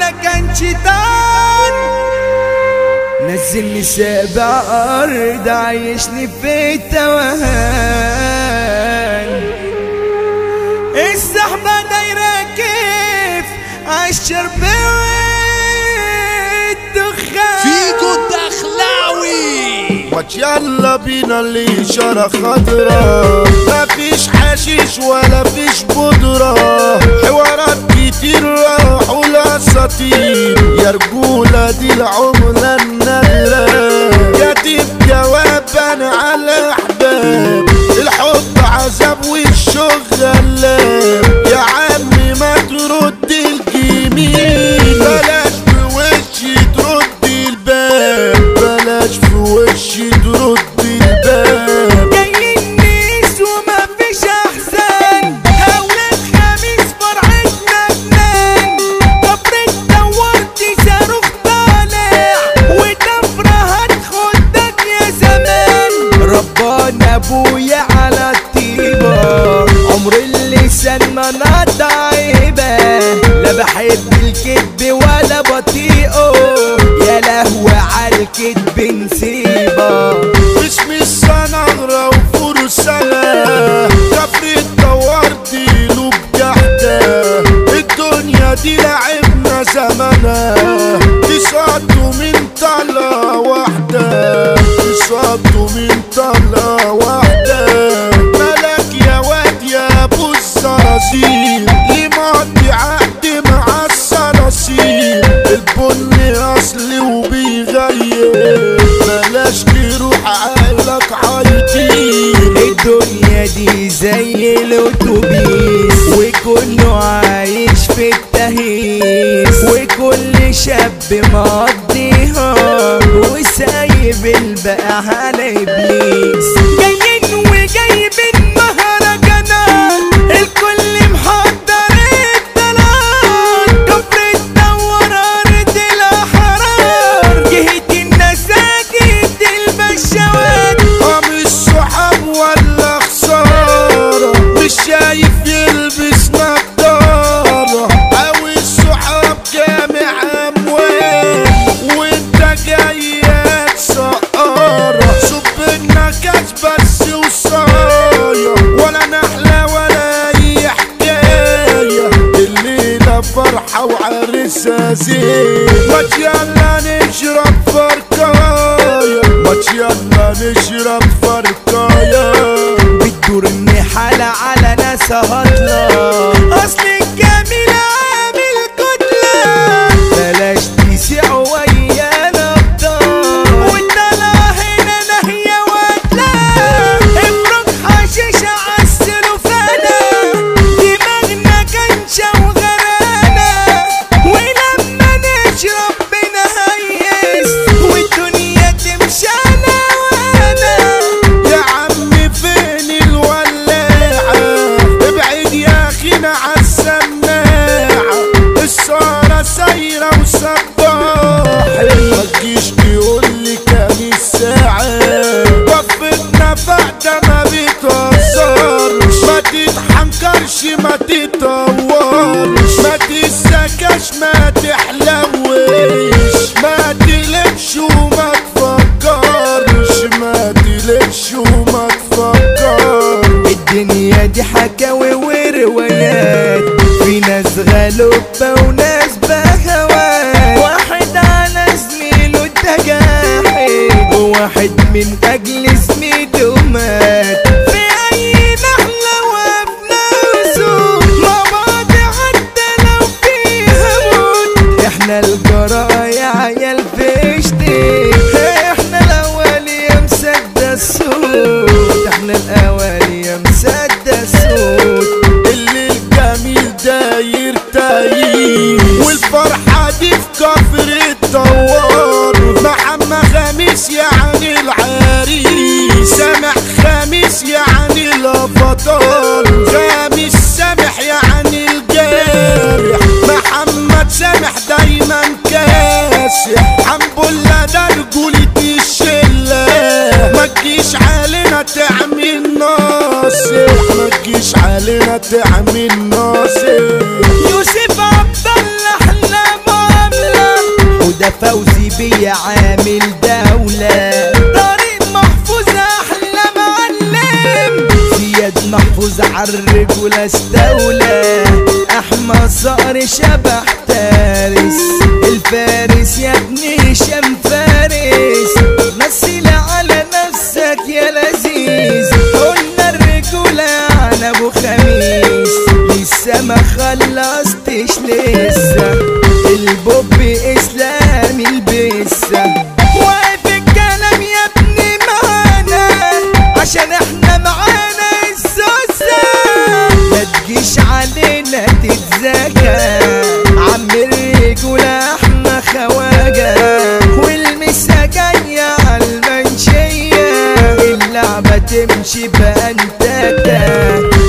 ولا كان شيطان نزلني سابع أرض عايشني في التوهان الزحمة دايرة كيف عالشرب والدخان فيكو الدخلاوي وات يلا بينا الإشارة خضرا مفيش حشيش ولا فيش بودرة حوارات كتير راحوا الأساطير يا رجولة دي العملة النادرة كاتب جوابا على أحباب الحب عذاب والشغل يا عمي ما ترد الجميل بلاش بوشي ترد الباب بلاش في وشي ترد الباب جاي الناس وما فيش احسن اولاد خميس فرحتنا بنان كفر دورت صاروخ طالع وطفرة هتخدك يا زمان ربنا ابويا على الطيبة عمر اللسان ما نقطع عيبة لا بحب الكذب ولا بطيئه يا لهوي على الكذب نسيبه اسمي السنغرة وفرسانة كفر الدوار دي له بجحدة الدنيا دي لعبنا زمانها تصدوا من طلة واحدة تصدوا من طلة واحدة ملك يا واد يا ابو الصراصير ليه مقضي عقد مع الصراصير البن اصلي وبيغير بلاش تروح عقلك هيطير الدنيا دي زي الاتوبيس وكله عايش في التهيس وكل شاب مقضيها وسايب الباقي على ابليس جايين وجايبين مهرجانات الكل محضر الدلال كفر الدور ارض الاحرار جهة النساجد البشوات مش صحاب ولا خسارة مش شايف يلبس نضارة أو الصحاب جامع أموال وانت جاي سقارة صب النكاس بس وصايا ولا نحلة ولا أي حكاية الليلة فرحة وعرسها زين ما يلا نشرب فركاية ما يلا نشرب فركاية بتدور النحالة على ناس هطلة أصل الجميل عامل كتلة بلاش تسيع ويانا بطال والدلع هنا نهية وتلا افرك حشيشة عالسلوفانة دماغنا كنشة وغرانة ولما نشرب بنهيس والدنيا تمشي أنا وأنا يا عمي فين الولاعة ابعد يا اخينا عالسماعة السهرة سايرة وصباح ما تجيش تقولي كام الساعة وقفتنا بعد ما بتهزرش ما تتحنكرش ما تتطورش ما تسكاش ما تحلوش ما تلفش وما تفكرش ما تلفش وما تفكرش الدنيا دي حكاوي وروايات في ناس غلوبة وناس بهوات واحد على زميله تجاحد وواحد من أجل زميله مات في أي نحلة وفي نفسه مع بعض حتى لو فيها موت احنا الجرايا عيال فشتي احنا الأول يا مسدس الصوت احنا الأول يا مسدس الصوت اللي الجميل داير تاير والفرحة دي في كفر الدوار محمد خميس يعني العريس سامح خميس يعني الافضل خميس سامح يعني الجارح محمد سامح دايما كاسح حنبلة ده رجولة الشلة ما تجيش علينا تعمل ناصح ما تجيش علينا تعمل ناصح يوسف عبد الله احنا فوزي بيا عامل دولة طريق محفوظ أحلى معلم زياد محفوظ عالرجولة استولى أحمد صقر شبح تارس الفارس يا ابني شم فارس مثل على نفسك يا لذيذ قلنا الرجولة عن أبو خميس لسه ما خلصتش لسه البوب إسلامي البسة واقف الكلام يا ابني معانا عشان احنا معانا السوسة ما تجيش علينا تتزكى عم الرجولة احنا خواجة والمسا جاية عالمنشية اللعبة تمشي بأنتكة